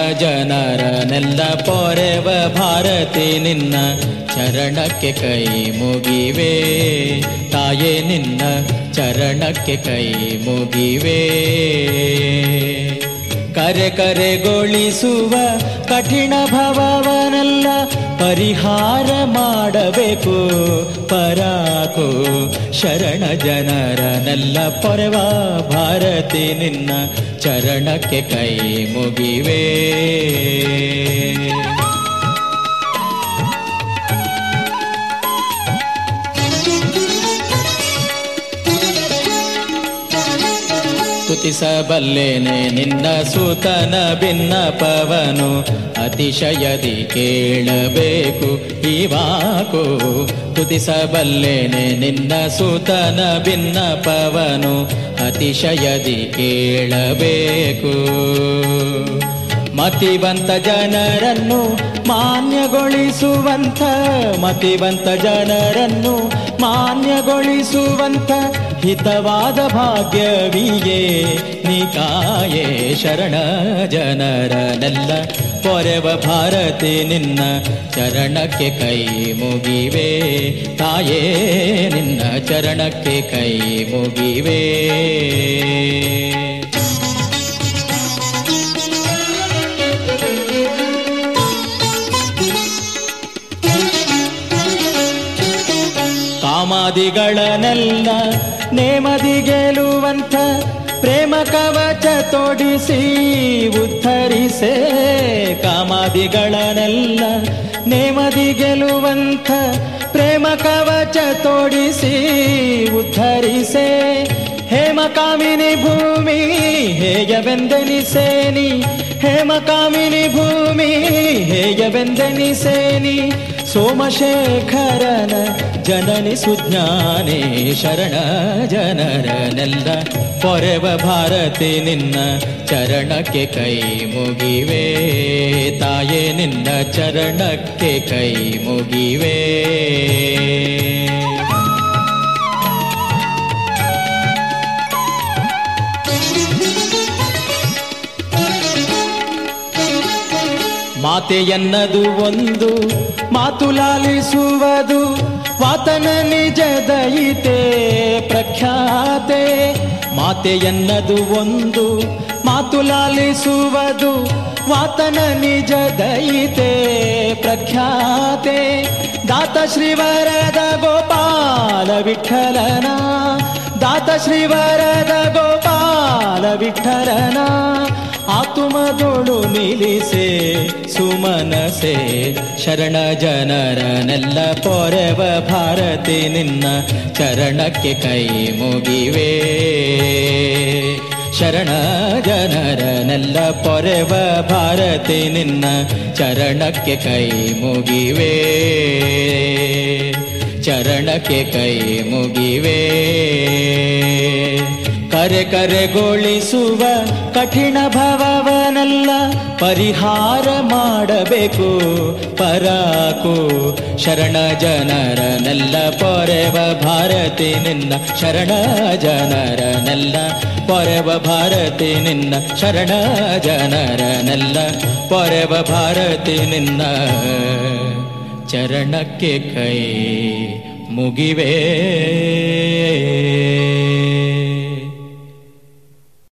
ಜನರನೆಲ್ಲ ಪೊರೆವ ಭಾರತಿ ನಿನ್ನ ಚರಣಕ್ಕೆ ಕೈ ಮುಗಿವೆ ತಾಯೇ ನಿನ್ನ ಚರಣಕ್ಕೆ ಕೈ ಮುಗಿವೆ ಕರೆ ಕರೆಗೊಳಿಸುವ ಕಠಿಣ ಭವವನೆಲ್ಲ ಪರಿಹಾರ ಮಾಡಬೇಕು ಪರಾಕು ಶರಣ ಜನರನೆಲ್ಲ ಪೊರೆವ ಭಾರತಿ ನಿನ್ನ ಚರಣಕ್ಕೆ ಕೈ ಮುಗಿವೆ ಸ್ತುತಿಸಬಲ್ಲೇನೆ ನಿನ್ನ ಸೂತನ ಭಿನ್ನಪವನು ಅತಿಶಯದಿ ಕೇಳಬೇಕು ಇವಾಕು ತುತಿಸಬಲ್ಲೇನೆ ನಿನ್ನ ಸೂತನ ಭಿನ್ನಪವನು ಅತಿಶಯದಿ ಕೇಳಬೇಕು ಮತಿವಂತ ಜನರನ್ನು ಮಾನ್ಯಗೊಳಿಸುವಂಥ ಮತಿವಂತ ಜನರನ್ನು ಮಾನ್ಯಗೊಳಿಸುವಂಥ ಹಿತವಾದ ಭಾಗ್ಯವಿಯೇ ನಿಕಾಯೇ ಶರಣ ಜನರನೆಲ್ಲ ಪೊರೆವ ಭಾರತಿ ನಿನ್ನ ಚರಣಕ್ಕೆ ಕೈ ಮುಗಿವೆ ತಾಯೇ ನಿನ್ನ ಚರಣಕ್ಕೆ ಕೈ ಮುಗಿವೆ ಕಾಮಾದಿಗಳನ್ನೆಲ್ಲ ನೇಮದಿ ಗೆಲುವಂಥ ಪ್ರೇಮ ಕವಚ ತೊಡಿಸಿ ಉದ್ಧರಿಸೆ ಕಾಮಾದಿಗಳನ್ನೆಲ್ಲ ನೇಮದಿ ಗೆಲುವಂಥ ಪ್ರೇಮ ಕವಚ ತೊಡಿಸಿ ಉದ್ಧರಿಸೆ ಹೇಮ ಕಾಮಿನಿ ಭೂಮಿ ಹೇಗೆ ವೆಂದನಿಸೇನಿ ಹೇಮ ಕಾಮಿನಿ ಭೂಮಿ ಹೇಗೆ ವೆಂದನಿಸೇನಿ ಸೋಮಶೇಖರನ ಜನನಿ ಸುಜ್ಞಾನಿ ಶರಣ ಜನರನೆಲ್ಲ ಪೊರೆವ ಭಾರತಿ ನಿನ್ನ ಚರಣಕ್ಕೆ ಕೈ ಮುಗಿವೆ ತಾಯೇ ನಿನ್ನ ಚರಣಕ್ಕೆ ಕೈ ಮುಗಿವೆ ಮಾತೆಯನ್ನದು ಒಂದು ಮಾತು ಲಾಲಿಸುವುದು ವಾತನ ನಿಜ ದಯಿತೆ ಪ್ರಖ್ಯಾತೆ ಮಾತೆಯನ್ನದು ಒಂದು ಮಾತು ಲಾಲಿಸುವುದು ವಾತನ ನಿಜ ದಯಿತೆ ಪ್ರಖ್ಯಾತೆ ದಾತ ಶ್ರೀವರದ ಗೋಪಾಲ ವಿಠಲನ ದಾತ ಶ್ರೀವರದ ಗೋಪಾಲ ವಿಠಲನ ಆತುಮದೊಳು ನಿಲ್ಲಿಸೆ ಸುಮನಸೆ ಶರಣ ಜನರನೆಲ್ಲ ಪೊರೆವ ಭಾರತಿ ನಿನ್ನ ಚರಣಕ್ಕೆ ಕೈ ಮುಗಿವೆ ಶರಣ ಜನರನೆಲ್ಲ ಪೊರೆವ ಭಾರತಿ ನಿನ್ನ ಚರಣಕ್ಕೆ ಕೈ ಮುಗಿವೆ ಚರಣಕ್ಕೆ ಕೈ ಮುಗಿವೆ ಕರೆ ಕರೆಗೊಳಿಸುವ ಕಠಿಣ ಭವವನೆಲ್ಲ ಪರಿಹಾರ ಮಾಡಬೇಕು ಪರಾಕು ಶರಣ ಜನರನೆಲ್ಲ ಪೊರೆವ ಭಾರತಿ ನಿನ್ನ ಶರಣ ಜನರನೆಲ್ಲ ಪೊರೆವ ಭಾರತಿ ನಿನ್ನ ಶರಣ ಜನರನೆಲ್ಲ ಪೊರೆವ ಭಾರತಿ ನಿನ್ನ ಚರಣಕ್ಕೆ ಕೈ ಮುಗಿವೆ